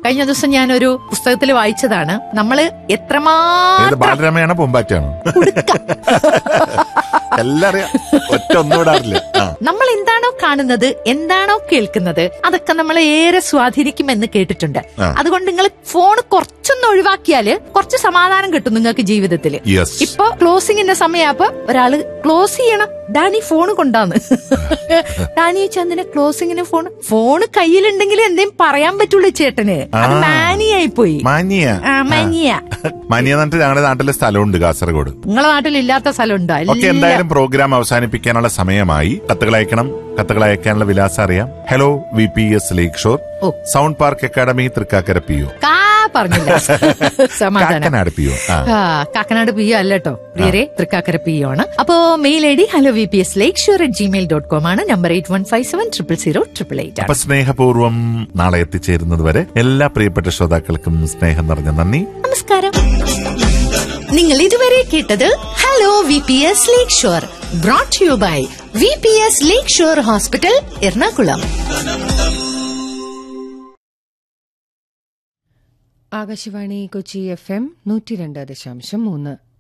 കഴിഞ്ഞ ദിവസം ഞാനൊരു പുസ്തകത്തിൽ വായിച്ചതാണ് നമ്മള് ഏത് എത്രമാത്രം ബാലരമയാണോ പൂമ്പാറ്റാണോ എല്ലാം അറിയാം ഒറ്റ ഒന്നും ഇടാറില്ല ആ. നമ്മൾ എന്താണോ കാണുന്നത് എന്താണോ കേൾക്കുന്നത് അതൊക്കെ നമ്മളെ ഏറെ സ്വാധീനിക്കുമെന്ന് കേട്ടിട്ടുണ്ട് ആ. അതുകൊണ്ട് നിങ്ങൾ ഫോൺ കുറച്ചൊന്ന് ഒഴിവാക്കിയാല് കുറച്ച് സമാധാനം കിട്ടും നിങ്ങൾക്ക് ജീവിതത്തിൽ യെസ് ഇപ്പൊ ക്ലോസിങ്ങിന്റെ സമയപ്പോ ഒരാള് ക്ലോസ് ചെയ്യണം ഡാനി ഫോൺ കൊണ്ടാന്ന് ഡാനി ചന്ദിന് ക്ലോസിങ്ങിന് ഫോൺ ഫോണ് കയ്യിലുണ്ടെങ്കിൽ എന്തേലും പറയാൻ പറ്റുള്ളൂ ചേട്ടന് അത് ആ. മാനിയായി പോയി മാനിയ ആ, മാനിയ മാനിയ എന്നിട്ട് ഞങ്ങളുടെ നാട്ടിലെ സ്ഥലമുണ്ട് കാസർഗോഡ് നിങ്ങളെ നാട്ടിൽ ഇല്ലാത്ത സ്ഥലമുണ്ടോ ഓക്കെ എന്തായാലും പ്രോഗ്രാം അവസാനിപ്പിക്കാനുള്ള സമയമായി കത്തുകൾ അയക്കണം കത്തുകൾ അയക്കാനുള്ള വിലാസം അറിയാം hello V P S Lakeshore ഓ. Sound park academy Thrikkakara P O കാ പറഞ്ഞില്ല സമാധാനം കാക്കനാട് പി ഒ ആ ആ, കാക്കനാട് പി ഒ അല്ല കേട്ടോ പ്രിയരെ തൃക്കാക്കര പി ഒ ആണ് അപ്പോ mail I D hello V P S Lakeshore at gmail dot com ആണ് number eight one five seven triple zero triple eight ആണ് അപ്പൊ സ്നേഹപൂർവ്വം നാളെ എത്തിച്ചേരുന്നത് വരെ എല്ലാ പ്രിയപ്പെട്ട ശ്രോതാക്കൾക്കും സ്നേഹം നിറഞ്ഞ നന്ദി നമസ്കാരം നിങ്ങൾ ഇതുവരെ കേട്ടത് hello V P S Lakeshore brought you by V P S Lakeshore hospital Ernakulam Akashvani Kochi F M നൂറ്റി രണ്ട് ദശാംശം മൂന്ന്